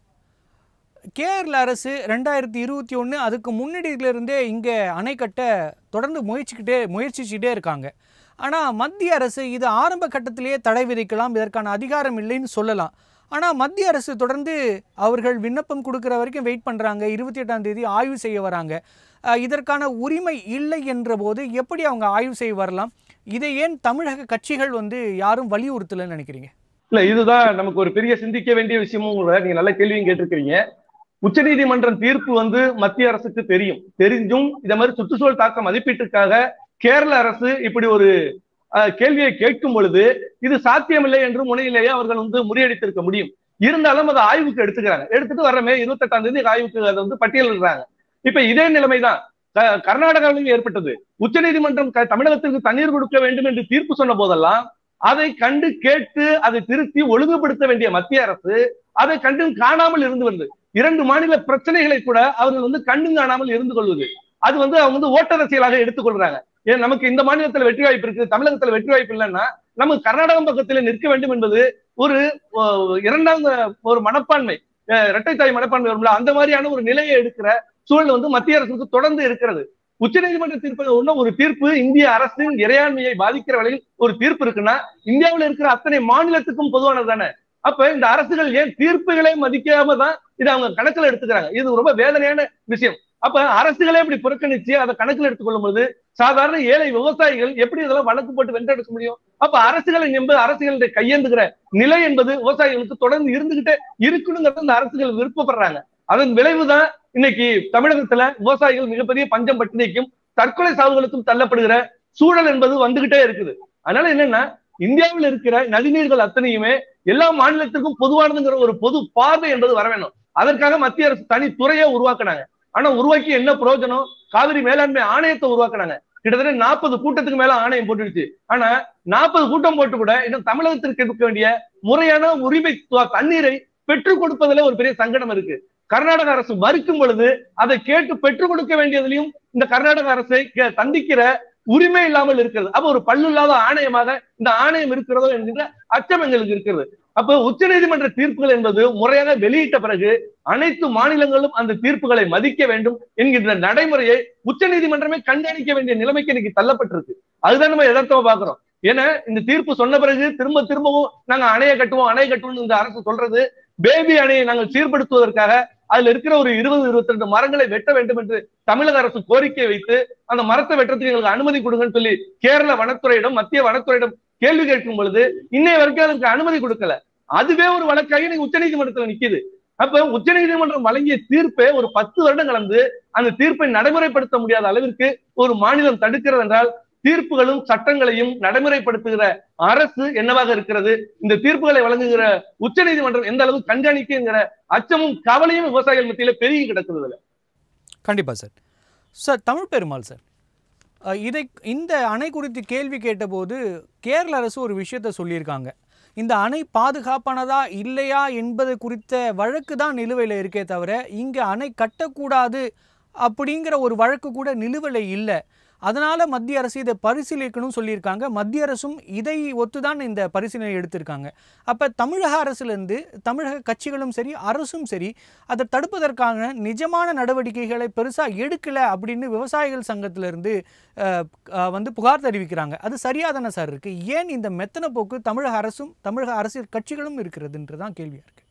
Kerala அரசு ரெண்டாயிரத்தி இருபத்தி ஒன்று அதுக்கு முன்னாடியிலிருந்தே இங்கே அணை கட்ட தொடர்ந்து முயற்சிக்கிட்டே முயற்சிச்சுட்டே இருக்காங்க ஆனால் மத்திய அரசு இது ஆரம்ப கட்டத்திலேயே தடை விதிக்கலாம் இதற்கான அதிகாரம் இல்லைன்னு சொல்லலாம் ஆனால் மத்திய அரசு தொடர்ந்து அவர்கள் விண்ணப்பம் கொடுக்குற வரைக்கும் வெயிட் பண்ணுறாங்க இருபத்தி எட்டாம் தேதி ஆய்வு செய்ய வராங்க அஹ், இதற்கான உரிமை இல்லை என்ற போது எப்படி அவங்க ஆய்வு செய்ய வரலாம் இதை ஏன் தமிழக கட்சிகள் வந்து யாரும் வலியுறுத்தலைன்னு நினைக்கிறீங்க இல்ல இதுதான் நமக்கு ஒரு பெரிய சிந்திக்க வேண்டிய விஷயமும் கூட நீங்க நல்ல கேள்வியும் கேட்டிருக்கிறீங்க உச்சநீதிமன்றம் தீர்ப்பு வந்து மத்திய அரசுக்கு தெரியும் தெரிஞ்சும் இத மாதிரி சுற்றுச்சூழல் தாக்க மதிப்பீட்டுக்காக கேரள அரசு இப்படி ஒரு அஹ், கேள்வியை கேட்கும் பொழுது இது சாத்தியமில்லை என்று முனையிலேயே அவர்கள் வந்து முறியடித்திருக்க முடியும் இருந்தாலும் அதை ஆய்வுக்கு எடுத்துக்கிறாங்க எடுத்துட்டு வர மே இருபத்தெட்டாம் தேதி ஆய்வுக்கு அதை வந்து பட்டியலிடுறாங்க இப்ப இதே நிலைமைதான் க- கர்நாடகாவிலும் ஏற்பட்டது உச்சநீதிமன்றம் க- தமிழகத்திற்கு தண்ணீர் கொடுக்க வேண்டும் என்று தீர்ப்பு சொன்ன போதெல்லாம் அதை கண்டு கேட்டு அதை திருத்தி ஒழுங்குபடுத்த வேண்டிய மத்திய அரசு அதை கண்டும் காணாமல் இருந்து வருது இரண்டு மாநில பிரச்சனைகளை கூட அவர்கள் வந்து கண்டும் காணாமல் இருந்து கொள்வது அது வந்து அவங்க வந்து ஓட்டரசியலாக எடுத்துக்கொள்றாங்க ஏன் நமக்கு இந்த மாநிலத்துல வெற்றி வாய்ப்பு இருக்கு தமிழகத்துல வெற்றி வாய்ப்பு இல்லைன்னா நமக்கு கர்நாடகம் பக்கத்துல நிற்க வேண்டும் என்பது ஒரு அஹ், இரண்டாம் ஒரு மனப்பான்மை அஹ், இரட்டை தாய் மனப்பான்மை வரும்ல அந்த மாதிரியான ஒரு நிலையை எடுக்கிற சூழல் வந்து மத்திய அரசுக்கு தொடர்ந்து இருக்கிறது உச்சநீதிமன்ற தீர்ப்பு ஒண்ணு ஒரு தீர்ப்பு இந்திய அரசின் இறையாண்மையை பாதிக்கிற வகையில் ஒரு தீர்ப்பு இருக்குன்னா இந்தியாவுல இருக்கிற அத்தனை மாநிலத்துக்கும் பொதுவானது தானே அப்ப இந்த அரசுகள் ஏன் தீர்ப்புகளை மதிக்காம தான் இதை அவங்க கணக்குல எடுத்துக்கிறாங்க இது ரொம்ப வேதனையான விஷயம் அப்ப அரசுகளே இப்படி புறக்கணிச்சு அதை கணக்கில் எடுத்துக்கொள்ளும் போது சாதாரண ஏழை விவசாயிகள் எப்படி இதெல்லாம் வழக்கு போட்டு வென்றெடுக்க முடியும் அப்ப அரசுகளை என்பது அரசுகளுடைய கையேந்துகிற நிலை என்பது விவசாயிகளுக்கு தொடர்ந்து இருந்துகிட்டே இருக்கணுங்கிறத இந்த அரசுகள் விருப்பப்படுறாங்க அதன் விளைவுதான் இன்னைக்கு தமிழகத்துல விவசாயிகள் மிகப்பெரிய பஞ்சம் பட்டினிக்கும் தற்கொலை சாவுகளுக்கும் தள்ளப்படுகிற சூழல் என்பது வந்துகிட்டே இருக்குது அதனால என்னன்னா இந்தியாவில் இருக்கிற நதிநீர்கள் அத்தனையுமே எல்லா மாநிலத்திற்கும் பொதுவானதுங்கிற ஒரு பொது பார்வை என்பது வர வேணும் அதற்காக மத்திய அரசு தனி துறையை உருவாக்குனாங்க ஆனா உருவாக்கி என்ன பிரயோஜனம் காவிரி மேலாண்மை ஆணையத்தை உருவாக்குனாங்க கிட்டத்தட்ட நாற்பது கூட்டத்துக்கு மேல ஆணையம் போட்டுடுச்சு ஆனா நாற்பது கூட்டம் போட்டு கூட இன்னும் தமிழகத்திற்கு எடுக்க வேண்டிய முறையான உரிமை து- தண்ணீரை பெற்றுக் கொடுப்பதுல ஒரு பெரிய சங்கடம் இருக்கு கர்நாடக அரசு மறுக்கும் பொழுது அதை கேட்டு பெற்றுக் கொடுக்க வேண்டியதிலையும் இந்த கர்நாடக அரசை கே- தண்டிக்கிற உரிமை இல்லாமல் இருக்கிறது அப்ப ஒரு பல்லில்லாத ஆணையமாக இந்த ஆணையம் இருக்கிறதோ என்கின்ற அச்சம் எங்களுக்கு இருக்கிறது அப்ப உச்சநீதிமன்ற தீர்ப்புகள் என்பது முறையாக வெளியிட்ட பிறகு அனைத்து மாநிலங்களும் அந்த தீர்ப்புகளை மதிக்க வேண்டும் என்கின்ற நடைமுறையை உச்சநீதிமன்றமே கண்காணிக்க வேண்டிய நிலைமைக்கு இன்னைக்கு தள்ளப்பட்டிருக்கு அதுதான் நம்ம எதார்த்தமா பாக்குறோம் ஏன்னா இந்த தீர்ப்பு சொன்ன பிறகு திரும்ப திரும்பவும் நாங்க அணையை கட்டுவோம் அணையை கட்டுவோம் இந்த அரசு சொல்றது பேபி அணையை நாங்கள் சீர்படுத்துவதற்காக அதுல இருக்கிற ஒரு இருபது இருபத்தி ரெண்டு மரங்களை வெட்ட வேண்டும் என்று தமிழக அரசு கோரிக்கை வைத்து அந்த மரத்தை வெட்டுறதுக்கு எங்களுக்கு அனுமதி கொடுங்கன்னு சொல்லி கேரள வனத்துறையிடம் மத்திய வனத்துறையிடம் கேள்வி கேட்கும் பொழுது இன்னைய வரைக்கும் அதற்கு அனுமதி கொடுக்கல அதுவே ஒரு வழக்காகி இன்னைக்கு உச்சநீதிமன்றத்துல நிக்குது அப்ப உச்சநீதிமன்றம் வழங்கிய தீர்ப்பை ஒரு பத்து வருடம் கலந்து அந்த தீர்ப்பை நடைமுறைப்படுத்த முடியாத அளவிற்கு ஒரு மாநிலம் தடுக்கிறது என்றால் தீர்ப்புகளும் சட்டங்களையும் நடைமுறைப்படுத்துகிற அரசு என்னவாக இருக்கிறது இந்த தீர்ப்புகளை வழங்குகிற உச்சநீதிமன்றம் எந்த அளவு கண்காணிக்குங்கிற அச்சமும் கவலையும் விவசாயிகள் மத்தியில பெருகி கிடக்குது இதுல. கண்டிப்பா sir sir Tamil Perumal sir அஹ், இதை இந்த அணை குறித்து கேள்வி கேட்டபோது கேரள அரசு ஒரு விஷயத்தை சொல்லியிருக்காங்க இந்த அணை பாதுகாப்பானதா இல்லையா என்பது குறித்த வழக்கு தான் நிலுவையில் இருக்கே தவிர இங்கே அணை கட்டக்கூடாது அப்படிங்கிற ஒரு வழக்கு கூட நிலுவையில் இல்லை அதனால் மத்திய அரசு இதை பரிசீலிக்கணும்னு சொல்லியிருக்காங்க மத்திய அரசும் இதை ஒத்துதான் இந்த பரிசீலனை எடுத்திருக்காங்க அப்போ தமிழக அரசுலேருந்து தமிழக கட்சிகளும் சரி அரசும் சரி அதை தடுப்பதற்கான நிஜமான நடவடிக்கைகளை பெருசாக எடுக்கலை அப்படின்னு விவசாயிகள் சங்கத்திலிருந்து அஹ், அஹ், வந்து புகார் தெரிவிக்கிறாங்க அது சரியாக தானே சார் இருக்குது ஏன் இந்த மெத்தன போக்கு தமிழக அரசும் தமிழக அரசியல் கட்சிகளும் இருக்கிறதுன்றது தான் கேள்வியாக இருக்குது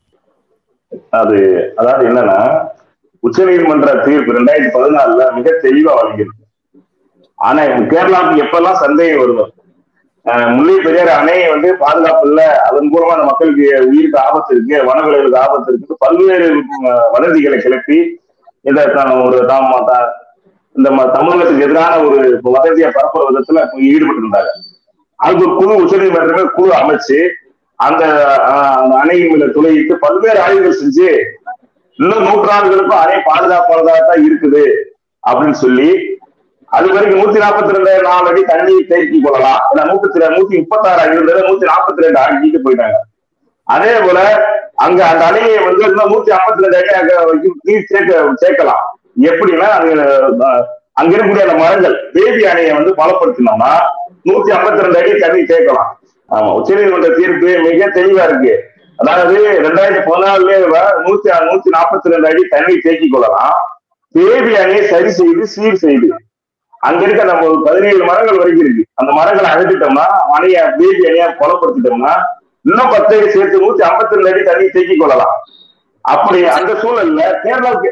அது அதாவது என்னன்னா உச்சநீதிமன்ற தீர்ப்பு ரெண்டாயிரத்தி பதினாலுல மிக தெளிவா வழங்கியிருக்கு ஆனா கேரளாவுக்கு எப்பெல்லாம் சந்தேகம் வருதோ அஹ் முல்லை பெரியார் அணையை வந்து பாதுகாப்பு இல்ல அதன் மூலமா அந்த மக்களுக்கு உயிருக்கு ஆபத்து இருக்கு வனவிலங்குகளுக்கு ஆபத்து இருக்கு பல்வேறு அஹ், வதந்திகளை கிளப்பி இந்த த- ஒரு தாம் த- இந்த ம- தமிழகத்துக்கு எதிரான ஒரு வதந்தியை பரப்புற விதத்துல ஈடுபட்டு இருந்தாங்க அதுக்கு ஒரு குழு உச்சநீதிமன்றமே குழு அமைச்சு அந்த அஹ், அந்த அணையின் மேல துளையிட்டு பல்வேறு ஆய்வுகள் செஞ்சு இன்னும் நூற்றாண்டுகளுக்கும் அணை பாதுகாப்பானதா தான் இருக்குது அப்படின்னு சொல்லி அது வரைக்கும் நூத்தி நாற்பத்தி ரெண்டு நாலு அடி தண்ணி தேக்கி கொள்ளலாம் இல்ல நூத்தி நூத்தி முப்பத்தாறு இருந்தது நூத்தி நாற்பத்தி ரெண்டு ஆக்கிட்டு போயிட்டாங்க அதே போல அங்க அந்த அணையை வந்து இன்னும் நூத்தி ஐம்பத்தி ரெண்டு அடி அங்க வரைக்கும் நீர் சேர்க்க சேர்க்கலாம் எப்படின்னா அங்க அஹ், அங்க இருக்கக்கூடிய அந்த மரங்கள் பேபி அணையை வந்து பலப்படுத்தினோம்னா நூத்தி ஐம்பத்தி ரெண்டு அடி தண்ணி சேர்க்கலாம் ஆமா உச்சநீதிமன்ற தீர்ப்பு மிக தெளிவா இருக்கு அதாவது ரெண்டாயிரத்தி பதினாலுல நூத்தி நூத்தி நாற்பத்தி ரெண்டு அடி தண்ணி தேக்கிக் கொள்ளலாம் பேபி அணையை சரி செய்து சீர் செய்து அங்க இருக்க நம்ம ஒரு பதினேழு மரங்கள் வரைக்கும் இருக்கு அந்த மரங்களை அகற்றிட்டோம்னா அணைய பேபி அணையா கொலப்படுத்திட்டோம்னா இன்னும் பத்து அடி சேர்த்து நூத்தி ஐம்பத்தி ரெண்டு அடி தண்ணி தேக்கிக் கொள்ளலாம் அப்படி அந்த சூழல்ல கேரளாவுக்கு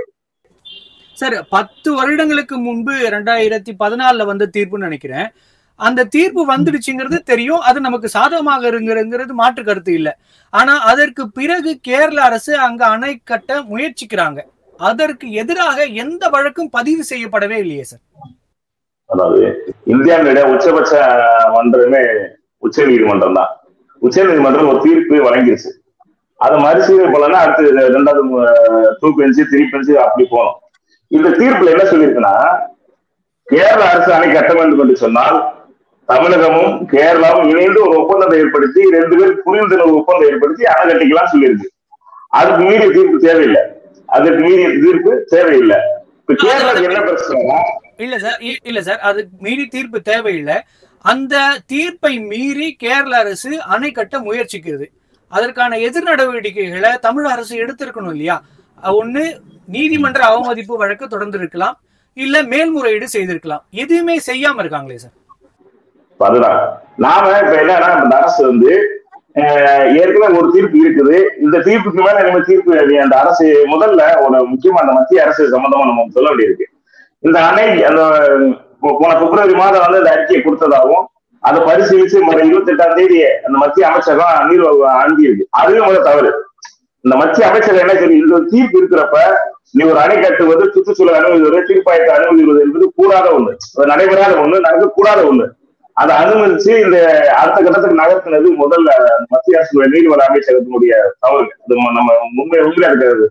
சார் பத்து வருடங்களுக்கு முன்பு ரெண்டாயிரத்தி பதினாலில் வந்த தீர்ப்புன்னு நினைக்கிறேன் அந்த தீர்ப்பு வந்துடுச்சுங்கிறது தெரியும் அது நமக்கு சாதகமாக இருங்கிறது மாற்று கருத்து இல்லை ஆனா அதற்கு பிறகு கேரள அரசு அங்க அணை கட்ட முயற்சிக்கிறாங்க அதற்கு எதிராக எந்த வழக்கும் பதிவு செய்யப்படவே இல்லையே சார் அதாவது இந்தியாவுடைய உச்சபட்ச மன்றமே உச்ச நீதிமன்றம் தான் உச்ச நீதிமன்றம் ஒரு தீர்ப்பு வழங்கிருச்சு அதை மறுசீலனை பண்ணலன்னா அடுத்து ரெண்டாவது டூ பெஞ்சு த்ரீ பெஞ்சு அப்படி போகணும் இந்த தீர்ப்புல என்ன சொல்லியிருக்குன்னா கேரள அரசு அணை கட்ட வேண்டும் என்று சொன்னால் தமிழகமும் கேரளாவும் இணைந்து ஒரு ஒப்பந்தத்தை ஏற்படுத்தி ரெண்டு பேரும் புரிந்துணர்வு ஒப்பந்தம் ஏற்படுத்தி அணை கட்டிக்கலாம் சொல்லியிருக்கு அதுக்கு மீறிய தீர்ப்பு தேவையில்லை அதுக்கு மீறிய தீர்ப்பு தேவையில்லை இப்ப கேரளாவுக்கு என்ன பிரச்சனைனா இல்ல சார் இ- இல்ல சார் அது மீறி தீர்ப்பு தேவையில்லை அந்த தீர்ப்பை மீறி கேரள அரசு அணை கட்ட முயற்சிக்கிறது அதற்கான எதிர் நடவடிக்கைகளை தமிழ் அரசு எடுத்திருக்கணும் இல்லையா அஹ் ஒண்ணு நீதிமன்ற அவமதிப்பு வழக்கு தொடர்ந்து இருக்கலாம் இல்ல மேல்முறையீடு செய்திருக்கலாம் எதுவுமே செய்யாம இருக்காங்களே சார் இப்ப அதுதான் நாம இப்ப என்னன்னா இந்த அரசு வந்து அஹ், ஏற்கனவே ஒரு தீர்ப்பு இருக்குது இந்த தீர்ப்புக்கு மேல நம்ம தீர்ப்பு நீ அந்த அரசு முதல்ல ஒரு முக்கியமா அந்த மத்திய அரசு சம்பந்தமா நம்ம சொல்ல வேண்டியிருக்கு இந்த அணை அந்த போ- போன பிப்ரவரி மாதம் வந்து அந்த அறிக்கையை கொடுத்ததாகவும் அதை பரிசீலிச்சு வர இருபத்தி எட்டாம் தேதி அந்த மத்திய அமைச்சகம் நீர் அனுப்பியிருக்கு அதுவே முதல் தவறு இந்த மத்திய அமைச்சர் என்ன சொல்லி இந்த தீர்ப்பு இருக்கிறப்ப நீ ஒரு அணை கட்டுவது சுற்றுச்சூழல் அனுமதிவது தீர்ப்பாயத்தை அனுமதிவது என்பது கூடாத ஒண்ணு அது நடைபெறாத ஒண்ணு நடக்கக்கூடாத ஒண்ணு அதை அனுமதிச்சு இந்த அடுத்த கட்டத்துக்கு நகர்த்தினது முதல்ல மத்திய அரசு நீர்வள அமைச்சகத்தினுடைய தவறு அது ம- நம்ம உண்மை உண்மையா இருக்கிறது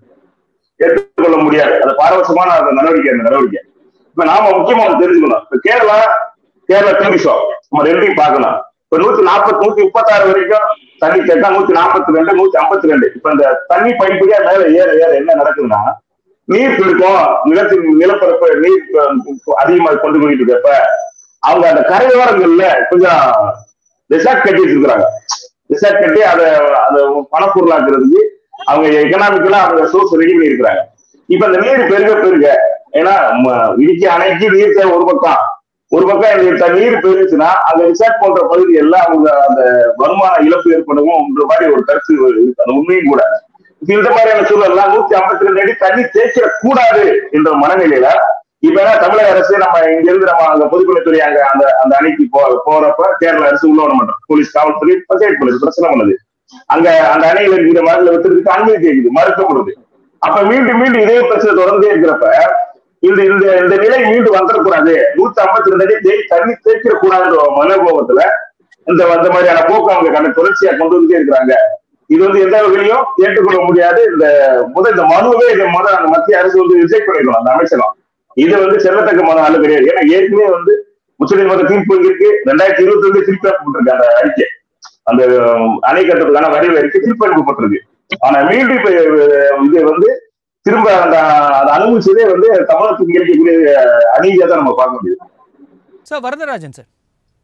ஏற்றுக்கொள்ள முடியாது அது பாரபட்சமான அந்த நடவடிக்கை அந்த நடவடிக்கை இப்ப நாம முக்கியமா ஒண்ணு தெரிஞ்சுக்கணும் இப்ப கேரளா கேரளா டூரிசம் நம்ம ரெண்டையும் பார்க்கணும் இப்ப நூத்தி நாற்பத்தி நூத்தி முப்பத்தாறு வரைக்கும் தண்ணி கேட்டா நூத்தி நாற்பத்தி ரெண்டு நூத்தி ஐம்பத்தி ரெண்டு இப்ப இந்த தண்ணி படிப்படியா மேல ஏற ஏற என்ன நடக்குதுன்னா நீர் பெருக்கம் நிலத்தின் நிலப்பரப்பு நீர் அஹ், அதிகமா கொண்டு போயிட்டு இருக்கப்ப அவங்க அந்த கரையோரங்கள்ல கொஞ்சம் ரிசார்ட் கட்டி வச்சிருக்கிறாங்க ரிசார்ட் கட்டி அதை அதை பணப்பொருளாக்குறதுக்கு அவங்க எக்கனாமிக்கலா அவங்க சோர்ஸ் ரெடி பண்ணி இருக்கிறாங்க இப்ப அந்த நீர் பெருக பெருக ஏன்னா ம- இடுக்கி அணைக்கு நீர் தேவை ஒரு பக்கம் ஒரு பக்கம் இந்த த- நீர் பெருச்சுன்னா அந்த ரிசார்ட் போன்ற பகுதி எல்லாம் அவங்க அந்த வருமான இழப்பு ஏற்படவும் இந்த மாதிரி ஒரு கருத்து இருக்கு. அந்த உண்மையும் கூட இப்ப இந்த மாதிரியான சூழல்லாம் நூத்தி ஐம்பத்தி ரெண்டு அடி தண்ணி தேய்க்க கூடாது என்ற மனநிலையில இப்ப என்ன தமிழக அரசு நம்ம இங்க இருந்து நம்ம அங்க பொதுப்பணித்துறை அங்க அந்த அந்த அணைக்கு போ போறப்ப கேரள அரசு உள்ள விட மாட்டோம் போலீஸ் காவல்துறை பஞ்சாயத்து போலீஸ் பிரச்சனை பண்ணுது அங்க அந்த அணையில இருக்கிற மருந்துல வித்துறதுக்கு அனுமதி கேக்குது மறுக்கப்படுது அப்ப மீண்டும் மீண்டும் இதே பிரச்சனை தொடர்ந்தே இருக்கிறப்ப இந்த இந்த இந்த நிலை மீண்டும் வந்துடக்கூடாது நூத்தி ஐம்பத்தி ரெண்டு அடி தேய் தண்ணி தேய்க்கிற கூடாதுன்ற மனோபாவத்துல இந்த அந்த மாதிரியான போக்கு அவங்க கண்ட தொடர்ச்சியா கொண்டு வந்துட்டே இருக்கிறாங்க இது வந்து எந்த வகையிலும் ஏற்றுக்கொள்ள முடியாது இந்த முதல் இந்த மனுவே இந்த முதல் அந்த மத்திய அரசு வந்து ரிஜெக்ட் பண்ணிக்கணும் அந்த அமைச்சரம் இது வந்து செல்லத்தக்க மனு அல்ல கிடையாது ஏன்னா ஏற்கனவே வந்து உச்சநீதிமன்ற தீர்ப்பு இருக்கு ரெண்டாயிரத்தி இருபத்தி ரெண்டு திருப்பி அனுப்பப்பட்டிருக்கு அந்த அறிக்கை அந்த அஹ், அணை கட்டுறதுக்கான வரைவு அறிக்கை திருப்பி அனுப்பப்பட்டிருக்கு ஆனா மீண்டும் இப்ப அஹ், இது வந்து திரும்ப அந்த அந்த அனுமதிச்சதே வந்து தமிழகத்துக்கு இருக்கக்கூடிய அநீதியா தான் நம்ம பார்க்க முடியும் சார் வரதராஜன் சார்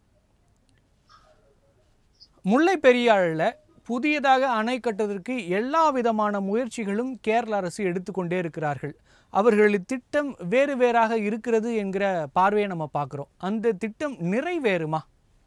முல்லை பெரியாழில் புதியதாக அணை கட்டுவதற்கு எல்லா விதமான முயற்சிகளும் கேரள அரசு எடுத்துக்கொண்டே இருக்கிறார்கள் அவர்களின் திட்டம் வேறு வேறாக இருக்கிறது என்கிற பார்வையை நம்ம பார்க்குறோம் அந்த திட்டம் நிறைவேறுமா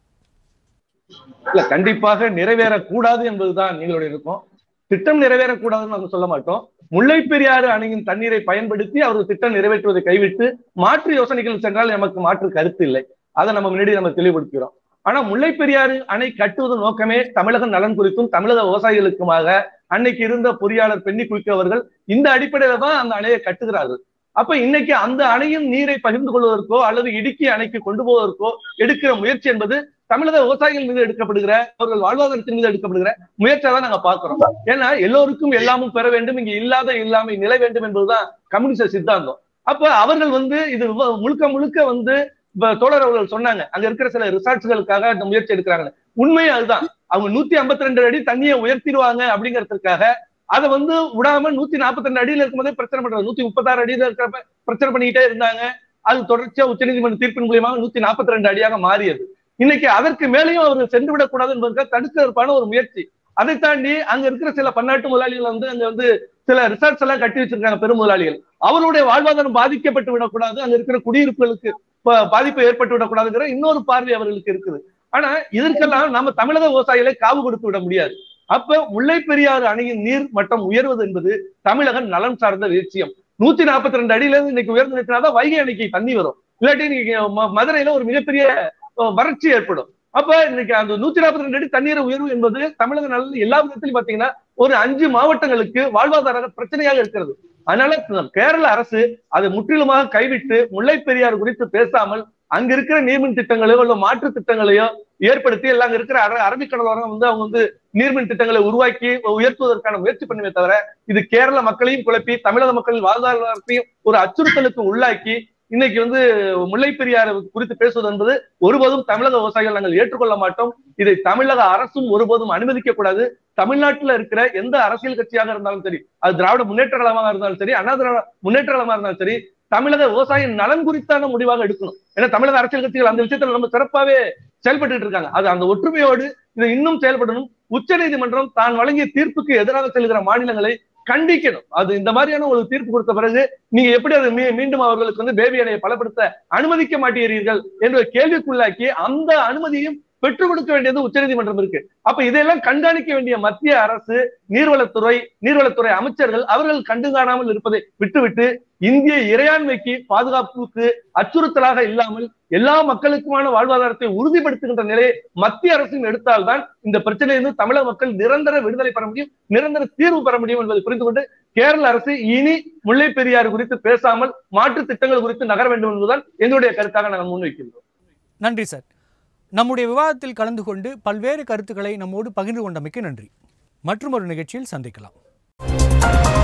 இல்ல கண்டிப்பாக நிறைவேறக்கூடாது என்பதுதான் எங்களுடைய இருக்கும் திட்டம் நிறைவேறக்கூடாதுன்னு நாங்க சொல்ல மாட்டோம் முல்லை பெரியாறு அணையின் தண்ணீரை பயன்படுத்தி அவர்கள் திட்டம் நிறைவேற்றுவதை கைவிட்டு மாற்று யோசனைகள் சென்றால் நமக்கு மாற்று கருத்து இல்லை அதை நம்ம முன்னாடி நம்ம தெளிவுபடுத்துகிறோம் ஆனா முல்லை பெரியாறு அணை கட்டுவதன் நோக்கமே தமிழக நலன் குறித்தும் தமிழக விவசாயிகளுக்குமாக அன்னைக்கு இருந்த பொறியாளர் பெண்ணி குயிக்க அவர்கள் இந்த அடிப்படையில தான் அந்த அணையை கட்டுகிறார்கள் அப்ப இன்னைக்கு அந்த அணையின் நீரை பகிர்ந்து கொள்வதற்கோ அல்லது இடுக்கி அணைக்கு கொண்டு போவதற்கோ எடுக்கிற முயற்சி என்பது தமிழக விவசாயிகள் மீது எடுக்கப்படுகிற அவர்கள் வாழ்வாதாரத்தின் மீது எடுக்கப்படுகிற முயற்சியை தான் நாங்க பாக்குறோம் ஏன்னா எல்லோருக்கும் எல்லாமும் பெற வேண்டும் இங்க இல்லாத இல்லாமை நிலை வேண்டும் என்பதுதான் கம்யூனிஸ்ட் சித்தாந்தம் அப்ப அவர்கள் வந்து இது வ- முழுக்க முழுக்க வந்து இப்ப தோழர் அவர்கள் சொன்னாங்க அங்க இருக்கிற சில ரிசர்ச்களுக்காக அந்த முயற்சி எடுக்கிறாங்க உண்மை அதுதான் அவங்க நூத்தி ஐம்பத்தி ரெண்டு அடி தண்ணியை உயர்த்திடுவாங்க அப்படிங்கிறதுக்காக அதை வந்து விடாம நூத்தி நாற்பத்தி ரெண்டு அடியில இருக்கும்போதே பிரச்சனை பண்றாங்க நூத்தி முப்பத்தாறு அடியில இருக்கிறப்ப பிரச்சனை பண்ணிக்கிட்டே இருந்தாங்க அது தொடர்ச்சியா உச்சநீதிமன்ற தீர்ப்பின் மூலியமாக நூத்தி நாற்பத்தி ரெண்டு அடியாக மாறியது இன்னைக்கு அதற்கு மேலேயும் அவர்கள் சென்று விடக்கூடாது என்பதற்காக தடுக்கிறதுக்கான ஒரு முயற்சி அதை தாண்டி அங்க இருக்கிற சில பன்னாட்டு முதலாளிகள் வந்து அங்க வந்து சில ரிசார்ட்ஸ் எல்லாம் கட்டி வச்சிருக்காங்க பெரும் முதலாளிகள் அவருடைய வாழ்வாதாரம் பாதிக்கப்பட்டு விடக்கூடாது அங்க இருக்கிற குடியிருப்புகளுக்கு ப- பாதிப்பு ஏற்பட்டு விடக்கூடாதுங்கிற இன்னொரு பார்வை அவர்களுக்கு இருக்குது ஆனா இதற்கெல்லாம் நம்ம தமிழக விவசாயிகளை காவு கொடுத்து விட முடியாது அப்ப முல்லை பெரியாறு அணையின் நீர் மட்டம் உயர்வது என்பது தமிழக நலன் சார்ந்த விஷயம் நூத்தி நாற்பத்தி ரெண்டு அடியில இருந்து இன்னைக்கு உயர்ந்து நிற்கிறாதான் வைகை அணைக்கு தண்ணி வரும் இல்லாட்டி இன்னைக்கு ம- மதுரையில ஒரு மிகப்பெரிய அஹ், வறட்சி ஏற்படும் அப்ப இன்னைக்கு அந்த நூத்தி நாற்பத்தி ரெண்டு அடி தண்ணீர் உயர்வு என்பது தமிழக நலன் எல்லா விதத்திலும் பாத்தீங்கன்னா ஒரு அஞ்சு மாவட்டங்களுக்கு வாழ்வாதார பிரச்சனையாக இருக்கிறது அதனால கேரள அரசு அதை முற்றிலுமாக கைவிட்டு முல்லை பெரியாறு குறித்து பேசாமல் அங்க இருக்கிற நீர்மின் திட்டங்களையோ இல்ல மாற்று திட்டங்களையோ ஏற்படுத்தி எல்லாம் அங்க இருக்கிற அர அரபிக்கடலோரம் வந்து அவங்க வந்து நீர்மின் திட்டங்களை உருவாக்கி உயர்த்துவதற்கான முயற்சி பண்ணுமே தவிர இது கேரள மக்களையும் குழப்பி தமிழக மக்களின் வாழ்வாதாரத்தையும் ஒரு அச்சுறுத்தலுக்கு உள்ளாக்கி இன்னைக்கு வந்து முல்லை பெரியாறு குறித்து பேசுவது என்பது ஒருபோதும் தமிழக விவசாயிகள் நாங்கள் ஏற்றுக்கொள்ள மாட்டோம் இதை தமிழக அரசும் ஒருபோதும் அனுமதிக்க கூடாது தமிழ்நாட்டுல இருக்கிற எந்த அரசியல் கட்சியாக இருந்தாலும் சரி அது திராவிட முன்னேற்ற கழகமாக இருந்தாலும் சரி அண்ணா திராவிட முன்னேற்ற கழகமாக இருந்தாலும் சரி தமிழக விவசாயியின் நலன் குறித்தான முடிவாக எடுக்கணும் ஏன்னா தமிழக அரசியல் கட்சிகள் அந்த விஷயத்துல நம்ம சிறப்பாவே செயல்பட்டு இருக்காங்க அது அந்த ஒற்றுமையோடு இது இன்னும் செயல்படணும் உச்ச நீதிமன்றம் தான் வழங்கிய தீர்ப்புக்கு எதிராக செல்கிற மாநிலங்களை கண்டிக்கணும் அது இந்த மாதிரியான ஒரு தீர்ப்பு கொடுத்த பிறகு நீங்க எப்படி அது மீ- மீண்டும் அவர்களுக்கு வந்து பேபி அணையை பலப்படுத்த அனுமதிக்க மாட்டீர்கள் என்ற கேள்விக்குள்ளாக்கி அந்த அனுமதியும் பெற்றுக் கொடுக்க வேண்டியது உச்சநீதிமன்றம் இருக்கு அப்ப இதையெல்லாம் கண்காணிக்க வேண்டிய மத்திய அரசு நீர்வளத்துறை நீர்வளத்துறை அமைச்சர்கள் அவர்கள் கண்டு காணாமல் இருப்பதை விட்டுவிட்டு இந்திய இறையாண்மைக்கு பாதுகாப்புக்கு அச்சுறுத்தலாக இல்லாமல் எல்லா மக்களுக்குமான வாழ்வாதாரத்தை உறுதிப்படுத்துகின்ற நிலையை மத்திய அரசும் எடுத்தால்தான் இந்த பிரச்சனையிலிருந்து தமிழக மக்கள் நிரந்தர விடுதலை பெற முடியும் நிரந்தர தீர்வு பெற முடியும் என்பதை புரிந்து கொண்டு கேரள அரசு இனி முல்லை பெரியாறு குறித்து பேசாமல் மாற்று திட்டங்கள் குறித்து நகர வேண்டும் என்பதுதான் எங்களுடைய கருத்தாக நாங்கள் முன்வைக்கின்றோம் நன்றி சார் நம்முடைய விவாதத்தில் கலந்து கொண்டு பல்வேறு கருத்துக்களை நம்மோடு பகிர்ந்து கொண்டமைக்கு நன்றி மற்றும் ஒரு நிகழ்ச்சியில் சந்திக்கலாம்